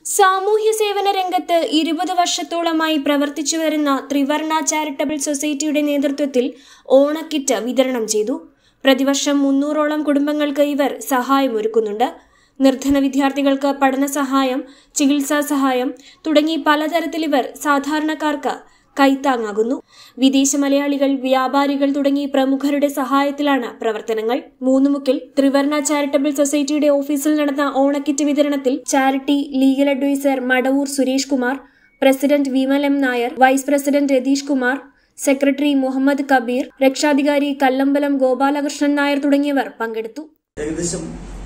സാമൂഹ്യ സേവന രംഗത്ത് ഇരുപത് വർഷത്തോളമായി പ്രവർത്തിച്ചു വരുന്ന ത്രിവർണ ചാരിറ്റബിൾ സൊസൈറ്റിയുടെ നേതൃത്വത്തിൽ ഓണക്കിറ്റ് വിതരണം ചെയ്തു പ്രതിവർഷം മുന്നൂറോളം കുടുംബങ്ങൾക്ക് ഇവർ സഹായമൊരുക്കുന്നുണ്ട് നിർധന വിദ്യാർത്ഥികൾക്ക് പഠന സഹായം ചികിത്സാ സഹായം തുടങ്ങി പലതരത്തിൽ ഇവർ സാധാരണക്കാർക്ക് കൈത്താങ്ങാകുന്നു വിദേശ മലയാളികൾ വ്യാപാരികൾ തുടങ്ങി പ്രമുഖരുടെ സഹായത്തിലാണ് പ്രവർത്തനങ്ങൾ മൂന്നുമുക്കിൽ ത്രിവർണ ചാരിറ്റബിൾ സൊസൈറ്റിയുടെ ഓഫീസിൽ നടന്ന ഓണക്കിറ്റ് വിതരണത്തിൽ charity legal adviser Madavoor Suresh Kumar president Vimal M Nair vice president Ratheesh Kumar secretary Muhammad Kabeer രക്ഷാധികാരി കല്ലമ്പലം ഗോപാലകൃഷ്ണൻ നായർ തുടങ്ങിയവർ പങ്കെടുത്തു ഏകദേശം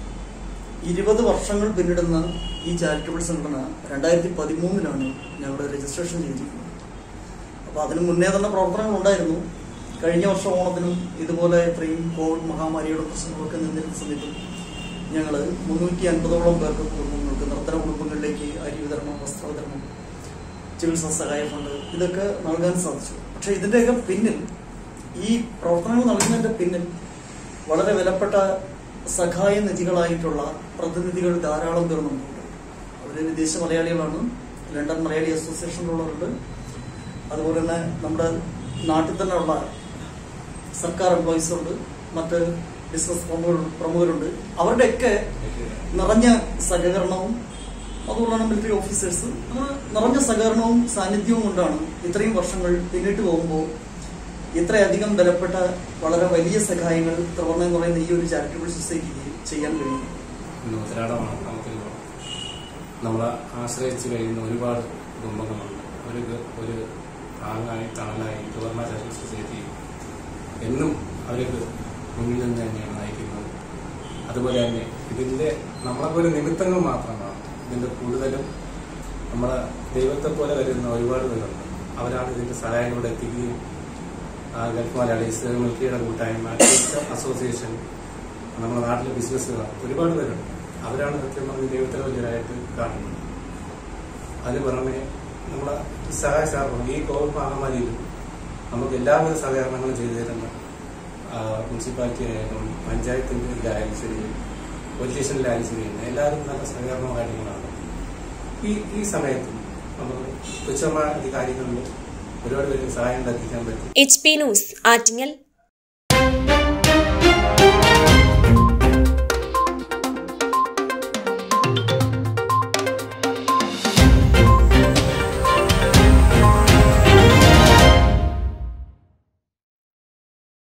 ഇരുപത് വർഷങ്ങൾ പിന്നിടുന്ന ഈ ചാരിറ്റബിൾ സംഘടന രണ്ടായിരത്തി പതിമൂന്നിലാണ് ഞങ്ങളുടെ രജിസ്ട്രേഷൻ ചെയ്തിരിക്കുന്നത് അപ്പോൾ അതിന് മുന്നേ തന്നെ പ്രവർത്തനങ്ങൾ ഉണ്ടായിരുന്നു കഴിഞ്ഞ വർഷം ഓണത്തിനും ഇതുപോലെ ഇത്രയും കോവിഡ് മഹാമാരിയുടെ പ്രശ്നങ്ങളൊക്കെ നിന്നിരുന്ന സമയത്തും ഞങ്ങൾ മുന്നൂറ്റി അൻപതോളം പേർക്ക് കുടുംബങ്ങൾക്ക് നിർത്തന കുടുംബങ്ങളിലേക്ക് അരി വിതരണം വസ്ത്രവിതരണം ചികിത്സാ സഹായ ഫണ്ട് ഇതൊക്കെ നൽകാൻ സാധിച്ചു പക്ഷെ ഇതിന്റെയൊക്കെ പിന്നിൽ ഈ പ്രവർത്തനങ്ങൾ നൽകുന്നതിന്റെ പിന്നിൽ വളരെ വിലപ്പെട്ട സഹായ നിധികളായിട്ടുള്ള പ്രതിനിധികൾ ധാരാളം പേർ നമുക്കുണ്ട് അവര് വിദേശ മലയാളികളാണ് ലണ്ടൻ മലയാളി അസോസിയേഷനിലുള്ളവരുണ്ട് അതുപോലെ തന്നെ നമ്മുടെ നാട്ടിൽ തന്നെ ഉള്ള സർക്കാർ എംപ്ലോയീസ് ഉണ്ട് മറ്റ് ബിസിനസ് പ്രമുഖർ- പ്രമുഖരുണ്ട് അവരുടെയൊക്കെ നിറഞ്ഞ സഹകരണവും അതുപോലെ തന്നെ മിലിറ്ററി ഓഫീസേഴ്സ് അങ്ങനെ നിറഞ്ഞ സഹകരണവും സാന്നിധ്യവും കൊണ്ടാണ് ഇത്രയും വർഷങ്ങൾ പിന്നിട്ട് പോകുമ്പോൾ ഇത്രയധികം ബലപ്പെട്ട വളരെ വലിയ സഹായങ്ങൾ ത്രിവർണ്ണ എന്ന് പറയുന്ന ഈ ഒരു ചാരിറ്റബിൾ സൊസൈറ്റിക്ക് ചെയ്യാൻ കഴിയും നൂതനാടമാണ് നമുക്കിപ്പോൾ നമ്മളെ ആശ്രയിച്ച് കഴിയുന്ന ഒരുപാട് കുടുംബങ്ങളുണ്ട് അവർക്ക് ഒരു താങ്ങായി തണലായി തുറന്ന ചാരിറ്റബിൾ സൊസൈറ്റി എന്നും അവർക്ക് മുന്നിൽ നിന്ന് തന്നെയാണ് നയിക്കുന്നത് അതുപോലെ തന്നെ ഇതിന്റെ നമ്മളൊക്കെ ഒരു നിമിത്തങ്ങൾ മാത്രമാണ് ഇതിന്റെ കൂടുതലും നമ്മളെ ദൈവത്തെ പോലെ വരുന്ന ഒരുപാട് പേരുണ്ട് അവരാണ് ഇതിന്റെ സഹായങ്ങളോട് എത്തിക്കുകയും ആ ഗൾഫ് മലയാളീസ് മിൽക്കിയുടെ കൂട്ടായ്മ ടീച്ചർ അസോസിയേഷൻ നമ്മുടെ നാട്ടിലെ ബിസിനസ്സുകാർ ഒരുപാട് പേരുണ്ട് അവരാണ് സത്യം പറഞ്ഞ് ദൈവത്തിലെ വലിയതായിട്ട് കാണുന്നത് അതിന് പുറമെ നമ്മുടെ സഹായ സഹകരണം ഈ കോവിഡ് മഹാമാരിയിലും നമുക്ക് എല്ലാവിധ സഹകരണങ്ങളും ചെയ്തു തരുന്ന ആ, മുനിസിപ്പാലിറ്റി ആയാലും പഞ്ചായത്തിന്റെ ആയാലും ശരി പൊലിറ്റീഷ്യനിലായാലും ശരി എല്ലാവരും നല്ല സഹകരണവും കാര്യങ്ങളാണ് ഈ ഈ സമയത്തും നമുക്ക് തുച്ഛമായ കാര്യങ്ങളിൽ ഒരുപാട് പേർക്ക് സഹായം എത്തിക്കാൻ പറ്റും എച്ച് പി ന്യൂസ് ആറ്റിങ്ങൽ